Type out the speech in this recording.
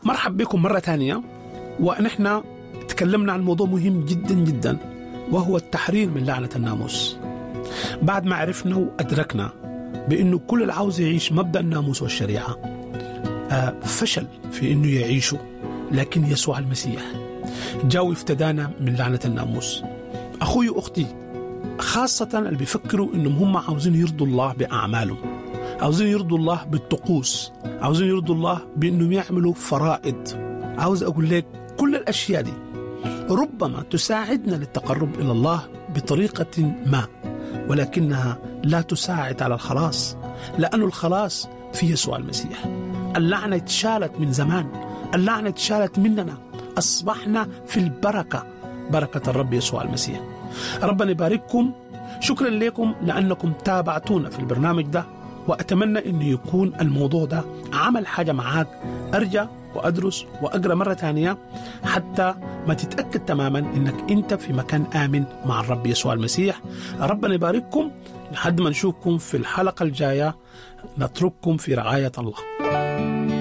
مرحب بكم مرة ثانية ونحن تكلمنا عن موضوع مهم جدا جدا وهو التحرير من لعنة الناموس بعد ما عرفنا وأدركنا بأنه كل اللي عاوز يعيش مبدأ الناموس والشريعة آه، فشل في أنه يعيشه لكن يسوع المسيح جاء وافتدانا من لعنة الناموس أخوي وأختي خاصة اللي بيفكروا أنهم هم عاوزين يرضوا الله بأعمالهم عاوزين يرضوا الله بالطقوس عاوزين يرضوا الله بأنهم يعملوا فرائض عاوز أقول لك كل الأشياء دي ربما تساعدنا للتقرب إلى الله بطريقة ما ولكنها لا تساعد على الخلاص لأن الخلاص في يسوع المسيح اللعنة اتشالت من زمان اللعنة اتشالت مننا أصبحنا في البركة بركة الرب يسوع المسيح ربنا يبارككم شكرا لكم لأنكم تابعتونا في البرنامج ده وأتمنى أنه يكون الموضوع ده عمل حاجة معاك أرجع وأدرس وأقرأ مرة ثانية حتى ما تتأكد تماما أنك أنت في مكان آمن مع الرب يسوع المسيح ربنا يبارككم لحد ما نشوفكم في الحلقة الجاية نترككم في رعاية الله